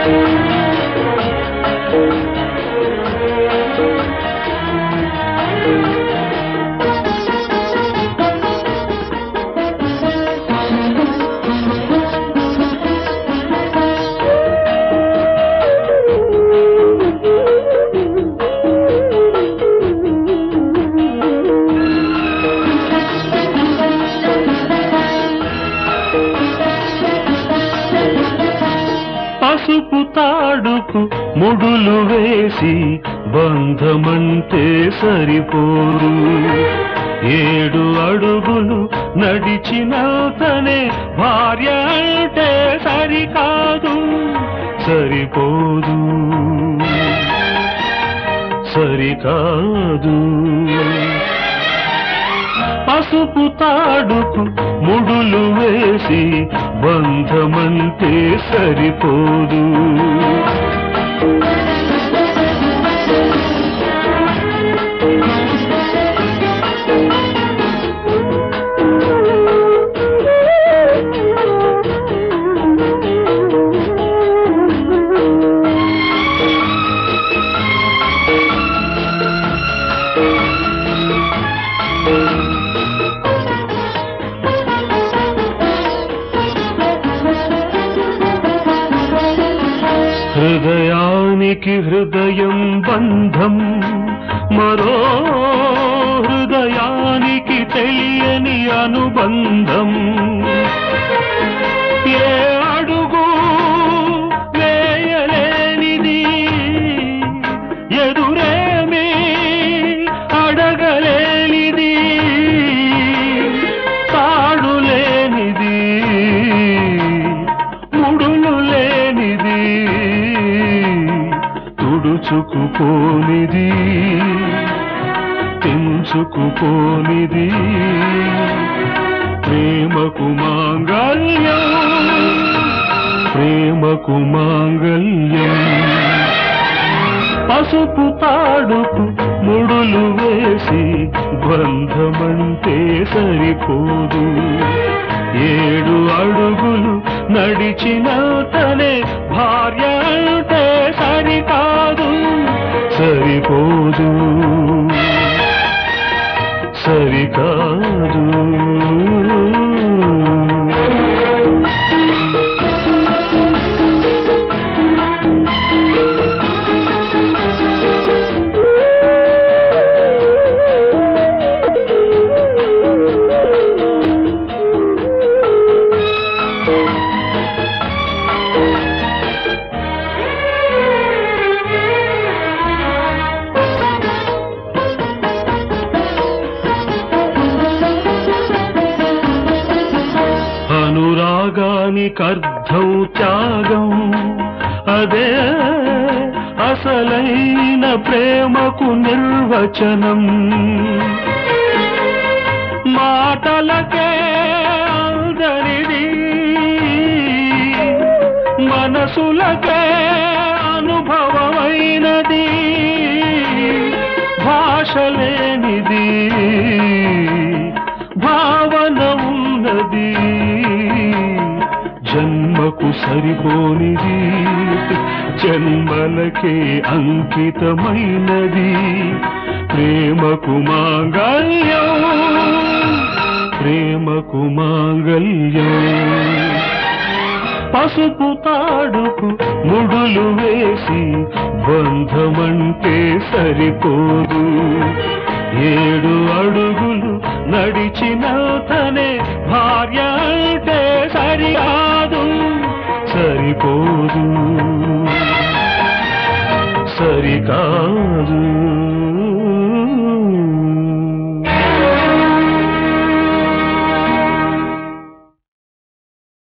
పసుపు తాడుకు ముడులు వేసి బంధమంటే సరిపోరు ఏడు అడుగులు నడిచినతనే భార్య అంటే సరికాదు సరిపోదు సరికాదు పసుపు తాడుకు ముడులు వేసి బంధమంటే సరిపోదు హృదయానికి హృదయం బంధం మరో హృదయానికి తెలియని అనుబంధం ఏ అడుగు వేయలేనిది ఎదురేమి అడగలేనిది తాడు లేనిది ముడులు లేనిది తుడుచుకుపోనిది తెంచుకుపోనిది ప్రేమకు మాంగల్యం ప్రేమకు మాంగల్యం పసుపు తాడుకు ముడులు వేసి బంధమంటే సరిపోదు ఏడు అడుగులు నడిచిన తనే భార్య అంటే సరికాదు సరిపోదు సరికాదు అనురాగానికర్థం త్యాగం అదే అసలైన ప్రేమకు నిర్వచనం మాటలకే అందరిది మనసులకే అనుభవమైనది భాష లేనిది భావన ఉన్నది జన్మకు సరిపోనిది జన్మలకే అంకితమైనది ప్రేమకు మాంగల్యం ప్రేమకు మాంగల్యం పసుపు తాడుకు ముడులు వేసి బంధమంటే సరిపోదు ఏడు అడుగులు నడిచిన తనే భార్య అంటే సరికాదు సరిపోదు సరికాదు